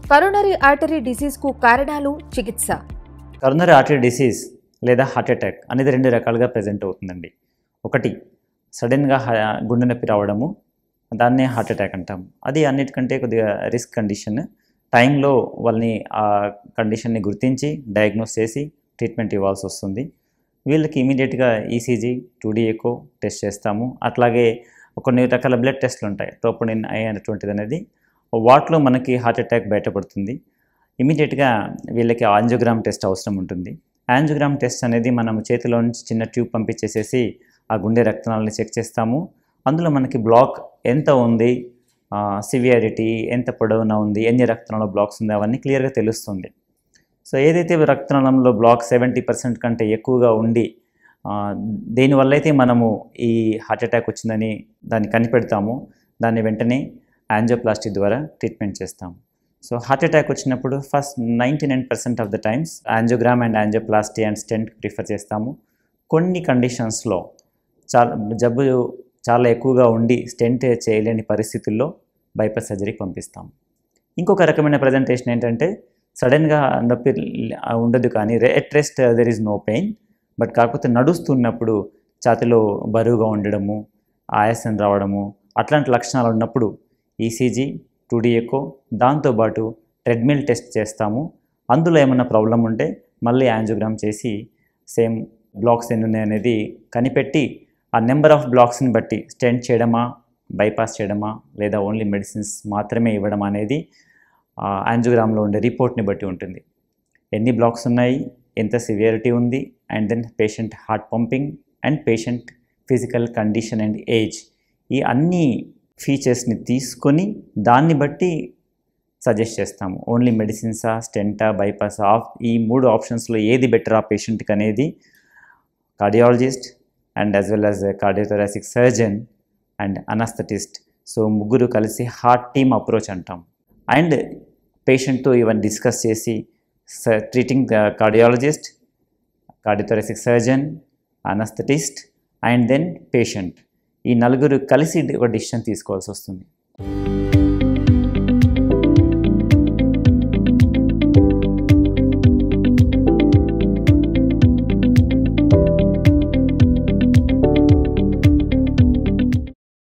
coronary artery డిసీజ్కు కారణాలు చికిత్స కరోనరీ ఆర్టరీ డిసీజ్ లేదా హార్ట్ అటాక్ అనేది రెండు రకాలుగా ప్రజెంట్ అవుతుందండి ఒకటి సడన్గా హ- గుండె నొప్పి రావడము దాన్నే హార్ట్ అటాక్ అంటాం అది అన్నిటికంటే కొద్దిగా రిస్క్ కండిషన్ టైంలో వాళ్ళని ఆ కండిషన్ని గుర్తించి డయాగ్నోస్ చేసి ట్రీట్మెంట్ ఇవ్వాల్సి వస్తుంది వీళ్ళకి ఇమీడియట్గా ఈసీజీ టూడీ ఎకో టెస్ట్ చేస్తాము అట్లాగే కొన్ని రకాల బ్లడ్ టెస్ట్లు ఉంటాయి ట్రోపోనిన్ ఐ అనేటువంటిది అనేది వాటిలో మనకి హార్ట్ అటాక్ బయటపడుతుంది ఇమీడియట్గా వీళ్ళకి ఆంజియోగ్రామ్ టెస్ట్ అవసరం ఉంటుంది యాంజియోగ్రామ్ టెస్ట్ అనేది మనం చేతిలో నుంచి చిన్న ట్యూబ్ పంపించేసేసి ఆ గుండె రక్తనాళాన్ని చెక్ చేస్తాము అందులో మనకి బ్లాక్ ఎంత ఉంది సివియారిటీ ఎంత పొడవునా ఉంది ఎన్ని రక్తనాళ బ్లాక్స్ ఉంది అవన్నీ క్లియర్గా తెలుస్తుంది సో ఏదైతే రక్తనాళంలో బ్లాక్ సెవెంటీ పర్సెంట్ కంటే ఎక్కువగా ఉండి ఆ, దేనివల్ల అయితే మనము ఈ హార్ట్ అటాక్ వచ్చిందని దాన్ని కనిపెడతామో దాన్ని వెంటనే యాంజియోప్లాస్టీ ద్వారా ట్రీట్మెంట్ చేస్తాము సో హార్ట్ అటాక్ వచ్చినప్పుడు first ninety nine percent of the times angiogram and angioplasty and stent prefer చేస్తాము కొన్ని కండిషన్స్లో చాలా జబ్బు చాలా ఎక్కువగా ఉండి స్టెంట్ చేయలేని పరిస్థితుల్లో బైపాస్ సర్జరీకి పంపిస్తాం ఇంకొక రకమైన ప్రజెంటేషన్ ఏంటంటే సడన్గా నొప్పి ఉండదు కానీ at rest there is no pain but కాకపోతే నడుస్తున్నప్పుడు ఛాతిలో బరువుగా ఉండడము ఆయాసం రావడము అట్లాంటి లక్షణాలు ఉన్నప్పుడు ఈసీజీ టూడీ ఎకో దాంతోపాటు ట్రెడ్మిల్ టెస్ట్ చేస్తాము అందులో ఏమైనా ప్రాబ్లం ఉంటే మళ్ళీ యాంజియోగ్రామ్ చేసి సేమ్ బ్లాక్స్ ఎన్ని ఉన్నాయి అనేది కనిపెట్టి ఆ నెంబర్ ఆఫ్ బ్లాక్స్ని బట్టి స్టెంట్ చేయడమా బైపాస్ చేయడమా లేదా ఓన్లీ మెడిసిన్స్ మాత్రమే ఇవ్వడం అనేది యాంజియోగ్రామ్లో ఉండే రిపోర్ట్ని బట్టి ఉంటుంది ఎన్ని బ్లాక్స్ ఉన్నాయి ఎంత సివియరిటీ ఉంది and then patient heart pumping and patient physical condition and age ఈ అన్ని ఫీచర్స్ని తీసుకొని దాన్ని బట్టి సజెస్ట్ చేస్తాము ఓన్లీ మెడిసిన్సా స్టెంటా బైపాస్ ఆఫ్ ఈ మూడు ఆప్షన్స్లో ఏది బెటర్ ఆ పేషెంట్కి అనేది cardiologist and as well as cardiothoracic surgeon and anaesthetist so ముగ్గురు కలిసి హార్ట్ టీమ్ అప్రోచ్ అంటాం అండ్ పేషెంట్తో ఇవన్నీ డిస్కస్ చేసి treating cardiologist cardiothoracic surgeon anaesthetist and then patient ఈ నలుగురు కలిసి ఒక డిసిషన్ తీసుకోవాల్సి వస్తుంది